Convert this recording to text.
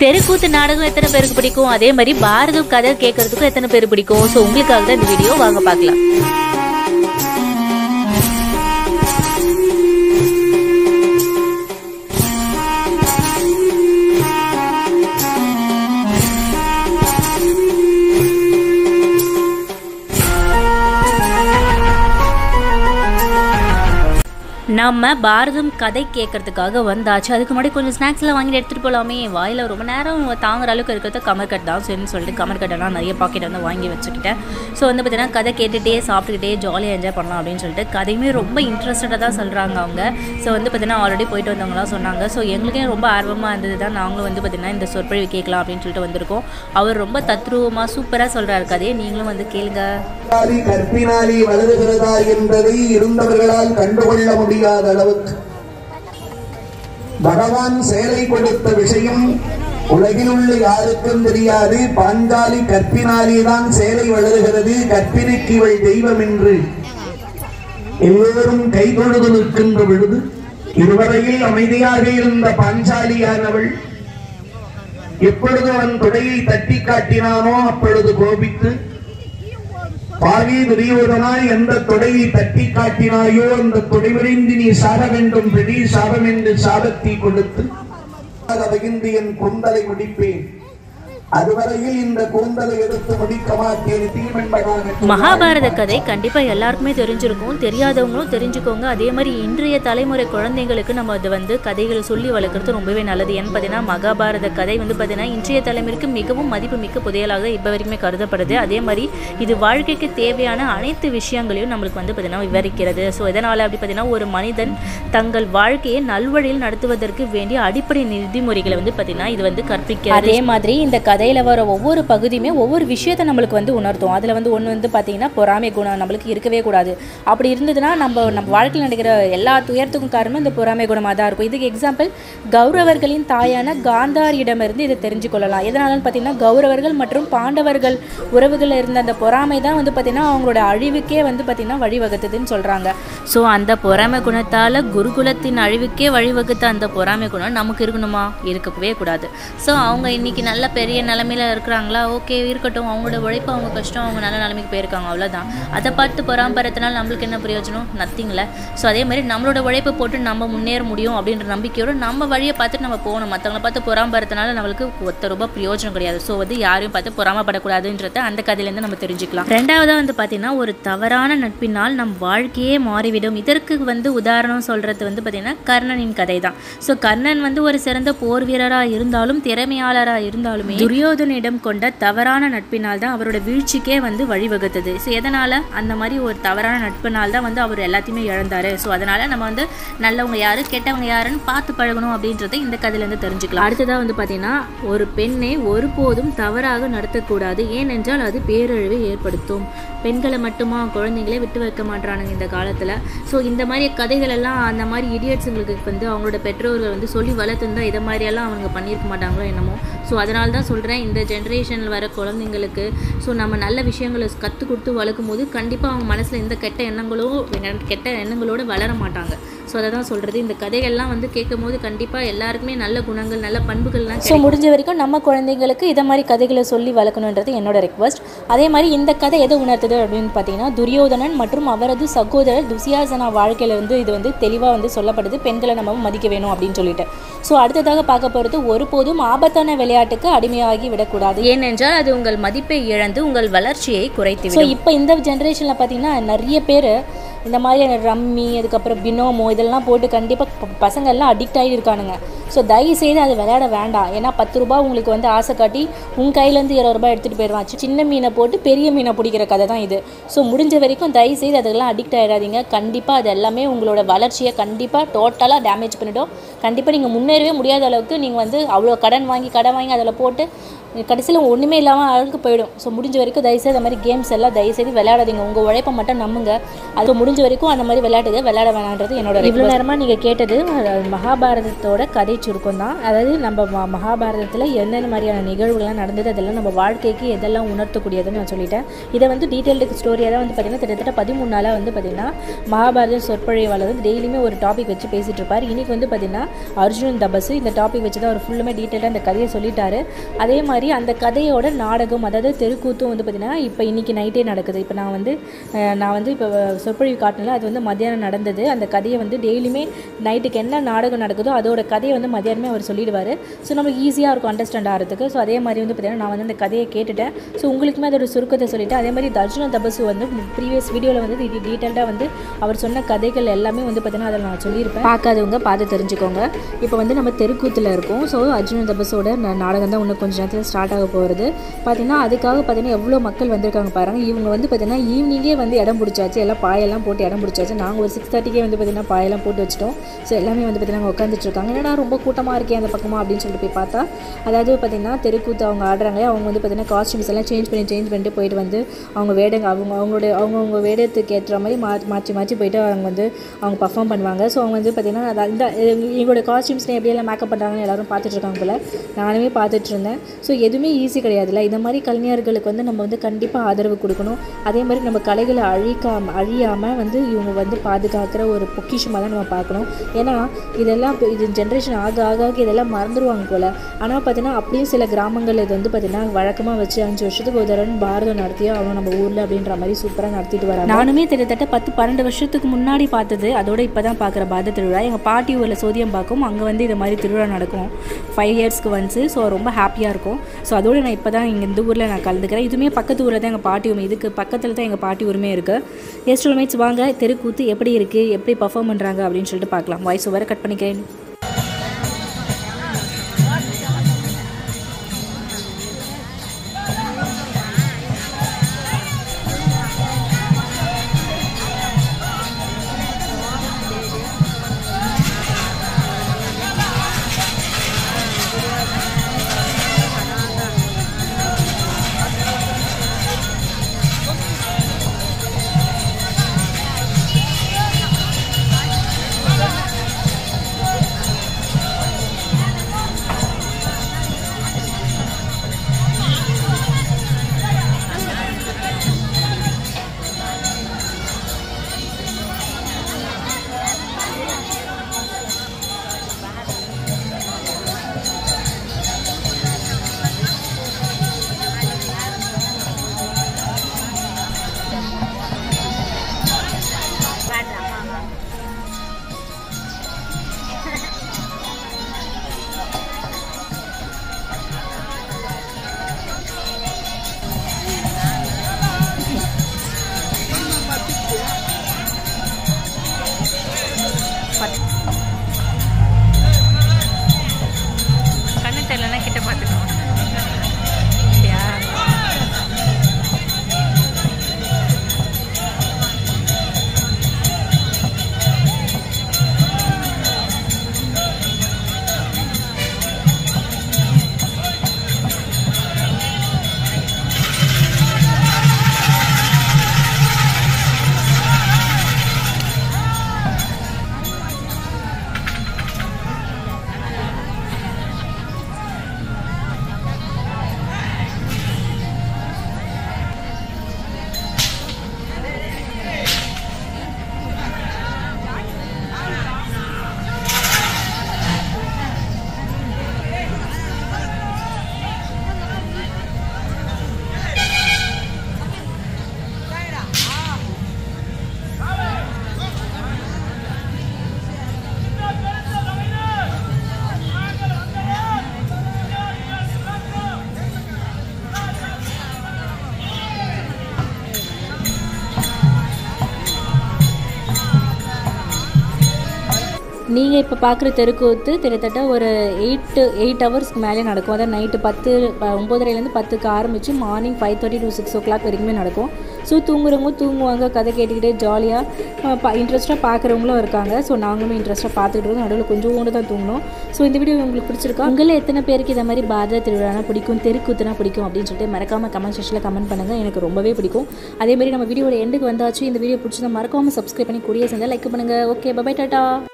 தெருக்கூத்து நாடகம் எத்தனை பேருக்கு பிடிக்கும் அதே மாதிரி பாரதம் கதை கேட்கறதுக்கும் எத்தனை பேர் பிடிக்கும் ஸோ உங்களுக்காக தான் இந்த வீடியோ வாங்க பார்க்கலாம் நம்ம பாரதம் கதை கேட்கறதுக்காக வந்தாச்சு அதுக்கு முன்னாடி கொஞ்சம் ஸ்நாக்ஸ்லாம் வாங்கிட்டு எடுத்துகிட்டு போகலாமே வாயில் ரொம்ப நேரம் தாங்குற அளவுக்கு இருக்கிறது கமர்கட் தான் சரின்னு சொல்லிட்டு கமர்கட்டெல்லாம் நிறைய பாக்கெட் வந்து வாங்கி வச்சுக்கிட்டேன் ஸோ வந்து பார்த்தீங்கன்னா கதை கேட்டுகிட்டே சாப்பிட்டுக்கிட்டே ஜாலியாக என்ஜாய் பண்ணலாம் அப்படின்னு சொல்லிட்டு கதையுமே ரொம்ப இன்ட்ரெஸ்டடாக தான் சொல்கிறாங்க அவங்க ஸோ வந்து பார்த்தீங்கன்னா ஆல்ரெடி போயிட்டு வந்தவங்களாம் சொன்னாங்க ஸோ எங்களுக்கே ரொம்ப ஆர்வமாக இருந்தது தான் நாங்களும் வந்து பார்த்தீங்கன்னா இந்த சொற்பொழிவு கேட்கலாம் அப்படின்னு சொல்லிட்டு வந்திருக்கோம் அவர் ரொம்ப தத்ரூபமாக சூப்பராக சொல்கிறாரு கதையை நீங்களும் வந்து கேளுங்க கற்பினாலி கற்பினாலி வளருகிறதா என்பதை இருந்தவர்களால் கண்டுகொள்ள முடியாத அளவுக்கு பகவான் சேலை கொடுத்த விஷயம் உலகில் உள்ள யாருக்கும் தெரியாது பாஞ்சாலி கற்பினாலி தான் சேலை வளருகிறது கற்பினைக்கு இவள் தெய்வம் என்று எல்லோரும் கைதொழுது நிற்கின்ற பொழுது இதுவரையில் அமைதியாக இருந்த பாஞ்சாலியானவள் எப்பொழுது அவன் தொடையை தட்டி காட்டினானோ அப்பொழுது கோபித்து பாவி துரியோதனாய் எந்த தொடையை தட்டி காட்டினாயோ அந்த தொடைவிரைந்து நீ சாக வேண்டும் பெரிய சாபம் என்று சாபத்தை கொடுத்து பகிர்ந்து என் கூந்தலை முடிப்பேன் அதுவரையில் இந்த கூந்தலை எடுத்து முடிக்க மாட்டேன் தீமென்பதாக மகாபாரத கதை கண்டிப்பாக எல்லாருக்குமே தெரிஞ்சிருக்கும் தெரியாதவங்களும் தெரிஞ்சுக்கோங்க அதே மாதிரி இன்றைய தலைமுறை குழந்தைங்களுக்கு நம்ம அது வந்து கதைகளை சொல்லி வளர்க்குறது ரொம்பவே நல்லது ஏன்னு பார்த்தீங்கன்னா மகாபாரத கதை வந்து பார்த்தீங்கன்னா இன்றைய தலைமுறைக்கு மிகவும் மதிப்புமிக்க புதையலாக இப்போ வரைக்குமே கருதப்படுது அதே மாதிரி இது வாழ்க்கைக்கு தேவையான அனைத்து விஷயங்களையும் நம்மளுக்கு வந்து பார்த்தீங்கன்னா விவரிக்கிறது ஸோ இதனால் அப்படி பார்த்தீங்கன்னா ஒரு மனிதன் தங்கள் வாழ்க்கையை நல்வழியில் நடத்துவதற்கு வேண்டிய அடிப்படை நிதிமுறைகளை வந்து பார்த்தீங்கன்னா இது வந்து கற்பிக்கிறது அதே மாதிரி இந்த கதையில் வர ஒவ்வொரு பகுதியுமே ஒவ்வொரு விஷயத்தை நம்மளுக்கு வந்து உணர்த்தும் அதில் வந்து ஒன்று வந்து பார்த்தீங்கன்னா பொறாமை குணம் நம்மளுக்கு இருக்கவே கூடாது அப்படி இருந்ததுன்னா நம்ம நம்ம வாழ்க்கையில் நடக்கிற எல்லா துயரத்துக்கும் காரணம் இந்த பொறாமை குணமாக தான் இருக்கும் இதுக்கு எக்ஸாம்பிள் கௌரவர்களின் தாயான காந்தாரியிடமிருந்து இதை தெரிஞ்சு கொள்ளலாம் எதனாலன்னு பார்த்தீங்கன்னா கௌரவர்கள் மற்றும் பாண்டவர்கள் உறவுகளில் இருந்த அந்த பொறாமை தான் வந்து பார்த்தீங்கன்னா அவங்களோட அழிவுக்கே வந்து பார்த்தீங்கன்னா வழிவகுத்ததுன்னு சொல்கிறாங்க ஸோ அந்த பொறாமை குணத்தால் குருகுலத்தின் அழிவுக்கே வழிவகுத்த அந்த பொறாமை குணம் நமக்கு இருக்கணுமா இருக்கவே கூடாது ஸோ அவங்க இன்னைக்கு நல்ல பெரிய நிலமையில இருக்கிறாங்களா ஓகே இருக்கட்டும் அவங்களோட உழைப்பு அவங்க கஷ்டம் அவங்க நல்ல நிலைமைக்கு போயிருக்காங்க அவ்வளோதான் அதை பார்த்து பொறாம்பரத்தினால நம்மளுக்கு என்ன பிரயோஜனம் நத்திங்ல ஸோ அதே மாதிரி நம்மளோட உழைப்பை போட்டு நம்ம முன்னேற முடியும் அப்படின்ற நம்பிக்கையோட நம்ம வழியை பார்த்துட்டு நம்ம போகணும் மற்றவங்கள பார்த்து பொறாம்பரத்தினால நம்மளுக்கு ஒத்த ரூபாய் பிரயோஜனம் கிடையாது ஸோ வந்து யாரையும் பார்த்து பொறாமப்படக்கூடாதுன்றத அந்த கதையிலேருந்து நம்ம தெரிஞ்சுக்கலாம் ரெண்டாவதாக வந்து பார்த்தீங்கன்னா ஒரு தவறான நட்பினால் நம் வாழ்க்கையே மாறிவிடும் இதற்கு வந்து உதாரணம் சொல்கிறது வந்து பார்த்தீங்கன்னா கர்ணனின் கதை தான் ஸோ கர்ணன் வந்து ஒரு சிறந்த போர் வீரராக இருந்தாலும் திறமையாளராக இருந்தாலுமே துரியோதனிடம் கொண்ட தவறான நட்பினால் தான் அவரோட வீழ்ச்சிக்கே வந்து வழிவகுத்தது ஸோ எதனால் அந்த மாதிரி ஒரு தவறான நட்பினால் தான் வந்து அவர் எல்லாத்தையுமே இழந்தாரு ஸோ அதனால் நம்ம வந்து நல்லவங்க யாரு கெட்டவங்க யாருன்னு பார்த்து பழகணும் அப்படின்றத இந்த கதையிலேருந்து தெரிஞ்சுக்கலாம் அடுத்ததாக வந்து பார்த்தீங்கன்னா ஒரு பெண்ணை ஒருபோதும் தவறாக நடத்தக்கூடாது ஏனென்றால் அது பேரழிவை ஏற்படுத்தும் பெண்களை மட்டுமா குழந்தைங்களே விட்டு வைக்க மாட்டானுங்க இந்த காலத்தில் ஸோ இந்த மாதிரி கதைகள் எல்லாம் அந்த மாதிரி இடியட்ஸுங்களுக்கு வந்து அவங்களோட பெற்றோர்கள் வந்து சொல்லி வளர்த்துருந்தா இதை மாதிரியெல்லாம் அவங்க பண்ணியிருக்க மாட்டாங்களோ என்னமோ ஸோ அதனால தான் சொல்கிறேன் இந்த ஜென்ரேஷனில் வர குழந்தைங்களுக்கு ஸோ நம்ம நல்ல விஷயங்களை கற்றுக் கொடுத்து வளர்க்கும் போது கண்டிப்பாக அவங்க மனசில் எந்த கெட்ட எண்ணங்களோ கெட்ட எண்ணங்களோடு வளர மாட்டாங்க ஸோ அதை தான் சொல்கிறது இந்த கதைகள்லாம் வந்து கேட்கும் போது கண்டிப்பாக எல்லாருக்குமே நல்ல குணங்கள் நல்ல பண்புகள்லாம் ஸோ முடிஞ்ச வரைக்கும் நம்ம குழந்தைங்களுக்கு இதை மாதிரி கதைகளை சொல்லி வளர்க்கணுன்றது என்னோட ரெக்வஸ்ட் அதே மாதிரி இந்த கதை எதை உணர்த்துது அப்படின்னு பார்த்தீங்கன்னா துரியோதனன் மற்றும் அவரது சகோதரர் துசியாசனா வாழ்க்கையில வந்து இது வந்து தெளிவாக வந்து சொல்லப்படுது பெண்களை நம்ம மதிக்க வேணும் அப்படின்னு சொல்லிட்டு ஸோ அடுத்ததாக பார்க்க போகிறது ஒருபோதும் ஆபத்தான விளையாட்டுக்கு அடிமையாகி விடக்கூடாது ஏனென்றால் அது உங்கள் மதிப்பை இழந்து உங்கள் வளர்ச்சியை குறைத்து ஸோ இப்போ இந்த ஜென்ரேஷனில் பார்த்தீங்கன்னா நிறைய பேர் இந்த மாதிரி ரம்மி அதுக்கப்புறம் பினோமோ இதெல்லாம் போட்டு கண்டிப்பாக பசங்க எல்லாம் அடிக்ட் ஆகி இருக்கானுங்க ஸோ தயவு செய்து அது விளையாட வேண்டாம் ஏன்னா பத்து ரூபா உங்களுக்கு வந்து ஆசை காட்டி உன் கையிலேருந்து இருபது ரூபாய் எடுத்துகிட்டு போயிடுவான் சின்ன மீனை போட்டு பெரிய மீனை பிடிக்கிற கதை தான் இது ஸோ முடிஞ்ச வரைக்கும் தயவு செய்து அதெல்லாம் அடிக்ட் ஆகிடாதீங்க கண்டிப்பாக அது எல்லாமே உங்களோட வளர்ச்சியை கண்டிப்பாக டோட்டலாக டேமேஜ் பண்ணிடும் கண்டிப்பாக நீங்கள் முன்னேறவே முடியாத அளவுக்கு நீங்கள் வந்து அவ்வளோ கடன் வாங்கி கடன் வாங்கி அதில் போட்டு கடைசியில் ஒன்றுமே இல்லாமல் அழுக்கு போயிடும் ஸோ முடிஞ்ச வரைக்கும் தயவுசெய்து அந்த மாதிரி கேம்ஸ் எல்லாம் தயவுசெய்து விளையாடாதீங்க உங்கள் உழைப்பை மட்டும் நம்புங்க அது முடிஞ்ச வரைக்கும் அந்த மாதிரி விளையாட்டுங்க விளையாட வேணான்றது என்னோட இவ்வளோ நேரமாக நீங்கள் கேட்டது அஹ், மகாபாரதத்தோட கதை சுருக்கம் தான் அதாவது நம்ம ம- மகாபாரதத்தில் என்னென்ன மாதிரியான நிகழ்வுகள்லாம் நடந்தது அதெல்லாம் நம்ம வாழ்க்கைக்கு எதெல்லாம் உணர்த்தக்கூடியதுன்னு நான் சொல்லிட்டேன் இதை வந்து டீட்டெயில்டு ஸ்டோரியாக தான் வந்து பார்த்திங்கன்னா கிட்டத்தட்ட பதிமூணு நாளாக வந்து பார்த்திங்கன்னா மகாபாரத சொற்பொழிவாளர் வந்து டெய்லியுமே ஒரு டாபிக் வச்சு பேசிகிட்டு இருப்பார் இன்னைக்கு வந்து பார்த்திங்கன்னா அர்ஜுன் தபசு இந்த டாபிக் வச்சு தான் அவர் ஃபுல்லுமே டீட்டெயிலாக அந்த கதையை சொல்லிட்டாரு அதே மாதிரி அந்த கதையோட நாடகம் அதாவது தெருக்கூத்தும் வந்து பார்த்திங்கன்னா இப்போ இன்னைக்கு நைட்டே நடக்குது இப்போ நான் வந்து அஹ், நான் வந்து இப்போ சொற்பொழிவு காட்டினல அது வந்து மத்தியானம் நடந்தது அந்த கதையை வந்து டெய்லியுமே நைட்டுக்கு என்ன நாடகம் நடக்குதோ அதோட கதையை வந்து மதியானமே அவர் சொல்லிடுவார் ஸோ நமக்கு ஈஸியாக இருக்கும் அண்டர்ஸ்டாண்ட் ஆகிறதுக்கு ஸோ அதே மாதிரி வந்து பார்த்திங்கன்னா நான் வந்து அந்த கதையை கேட்டுட்டேன் ஸோ உங்களுக்குமே அதோட சுருக்கத்தை சொல்லிட்டேன் அதே மாதிரி தர்ஜுன தபசு வந்து ப்ரீவியஸ் வீடியோவில் வந்து டீட்டெயில்டாக வந்து அவர் சொன்ன கதைகள் எல்லாமே வந்து பார்த்திங்கன்னா அதில் நான் சொல்லியிருப்பேன் பார்க்காதவங்க பார்த்து தெரிஞ்சுக்கோங்க இப்போ வந்து நம்ம தெருக்கூத்தில் இருக்கோம் ஸோ அர்ஜுன தபஸோட நா- நாடகம் தான் இன்னும் கொஞ்ச நேரத்தில் ஸ்டார்ட் ஆக போகிறது பார்த்தீங்கன்னா அதுக்காக பார்த்தீங்கன்னா எவ்வளோ மக்கள் வந்திருக்காங்க பாருங்க இவங்க வந்து பார்த்தீங்கன்னா ஈவினிங்கே வந்து இடம் பிடிச்சாச்சு எல்லாம் பாயெல்லாம் போட்டு இடம் பிடிச்சாச்சு நாங்கள் ஒரு சிக்ஸ் தேர்ட்டிக்கே வந்து பார்த்தீங்கன்னா பாயெல்லாம் போட்டு வச்சிட்டோம் ஸோ எல்லாமே வந்து பார்த்தீங்கன்னா உட்காந்துட்டு இருக்காங்க என்னடா ரொம்ப கூட்டமாக இருக்கே அந்த பக்கமாக அப்படின்னு சொல்லிட்டு போய் பார்த்தா அதாவது பார்த்தீங்கன்னா தெருக்கூத்து அவங்க ஆடுறாங்க அவங்க வந்து பார்த்தீங்கன்னா காஸ்டியூம்ஸ் எல்லாம் சேஞ்ச் பண்ணி சேஞ்ச் பண்ணிட்டு போயிட்டு வந்து அவங்க வேடங்க அவங்க அவங்களுடைய அவங்கவுங்க வேடத்துக்கு ஏற்ற மாதிரி மா மாற்றி மாற்றி போயிட்டு அவங்க வந்து அவங்க பர்ஃபார்ம் பண்ணுவாங்க ஸோ அவங்க வந்து பார்த்தீங்கன்னா அது இந்த எங்களோட காஸ்டியூம்ஸ்லாம் எப்படியெல்லாம் மேக்கப் பண்ணுறாங்கன்னு எல்லாரும் பார்த்துட்டு இருக்காங்க போல நானுமே பார்த்துட்டு இருந்தேன் ஸோ எதுவுமே ஈஸி கிடையாதுல்ல இந்த மாதிரி கலைஞர்களுக்கு வந்து நம்ம வந்து கண்டிப்பாக ஆதரவு கொடுக்கணும் அதே மாதிரி நம்ம கலைகளை அழிக்காம அழியாமல் வந்து இவங்க வந்து பாதுகாக்கிற ஒரு பொக்கிஷமாக தான் நம்ம பார்க்கணும் ஏன்னா இதெல்லாம் இப்போ இது ஜென்ரேஷன் ஆக ஆக ஆக இதெல்லாம் மறந்துடுவாங்க போல் ஆனால் பார்த்தீங்கன்னா அப்படியும் சில கிராமங்கள் இது வந்து பார்த்தீங்கன்னா வழக்கமாக வச்சு அஞ்சு வருஷத்துக்கு ஒரு தடவை பாரதம் நடத்தியோ அவன் நம்ம ஊரில் அப்படின்ற மாதிரி சூப்பராக நடத்திட்டு வராங்க நானுமே கிட்டத்தட்ட பத்து பன்னெண்டு வருஷத்துக்கு முன்னாடி பார்த்தது அதோட இப்போ தான் பார்க்குற பாரத திருவிழா எங்கள் பாட்டி ஊரில் சோதியம் பார்க்கும் அங்கே வந்து இது மாதிரி திருவிழா நடக்கும் ஃபைவ் இயர்ஸ்க்கு ஒன்ஸு ஸோ ரொம்ப ஹாப்பியாக இருக்கும் ஸோ அதோட நான் இப்போ தான் இங்கே இந்த ஊரில் நான் கலந்துக்கிறேன் இதுவுமே பக்கத்து ஊரில் தான் எங்கள் பாட்டி ஊர் இதுக்கு பக்கத்தில் தான் எங்கள் பாட்டி ஊருமே இருக்குது எஸ்டோல்மேட்ஸ் வாங்க தெருக்கூத்து எப்படி இருக்குது எப்படி பர்ஃபார்ம் பண்ணுறாங்க அப்படின்னு சொல்லிட்டு பார்க்கலாம் வாய்ஸ் ஓவரை கட் பண்ணிக்கிறேன் நீங்கள் இப்போ பார்க்குற தெருக்கூத்து கிட்டத்தட்ட ஒரு எயிட் எயிட் ஹவர்ஸ்க்கு மேலே நடக்கும் அதாவது நைட்டு பத்து ப- ஒம்பதரைலேருந்து பத்துக்கு ஆரம்பித்து morning five thirty to six o'clock வரைக்குமே நடக்கும் ஸோ தூங்குறவங்க தூங்குவாங்க கதை கேட்டுக்கிட்டே ஜாலியாக இன்ட்ரெஸ்ட்டாக பார்க்குறவங்களும் இருக்காங்க ஸோ நாங்களுமே இன்ட்ரெஸ்ட்டாக பார்த்துட்டு இருக்கோம் நடுவில் கொஞ்சோண்டு தான் தூங்கணும் ஸோ இந்த வீடியோ உங்களுக்கு பிடிச்சிருக்கா உங்களில் எத்தனை பேருக்கு இந்த மாதிரி பாரத திருவிழானா பிடிக்கும் தெருக்கூத்துனா பிடிக்கும் அப்படின்னு சொல்லிட்டு மறக்காமல் கமெண்ட் செக்ஷனில் கமெண்ட் பண்ணுங்கள் எனக்கு ரொம்பவே பிடிக்கும் அதே மாதிரி நம்ம வீடியோட எண்டுக்கு வந்தாச்சு இந்த வீடியோ பிடிச்சதை மறக்காமல் சப்ஸ்கிரைப் பண்ணி கூடிய சேர்ந்தால் லைக் பண்ணுங்கள் ஓகே பபாய் டாட்டா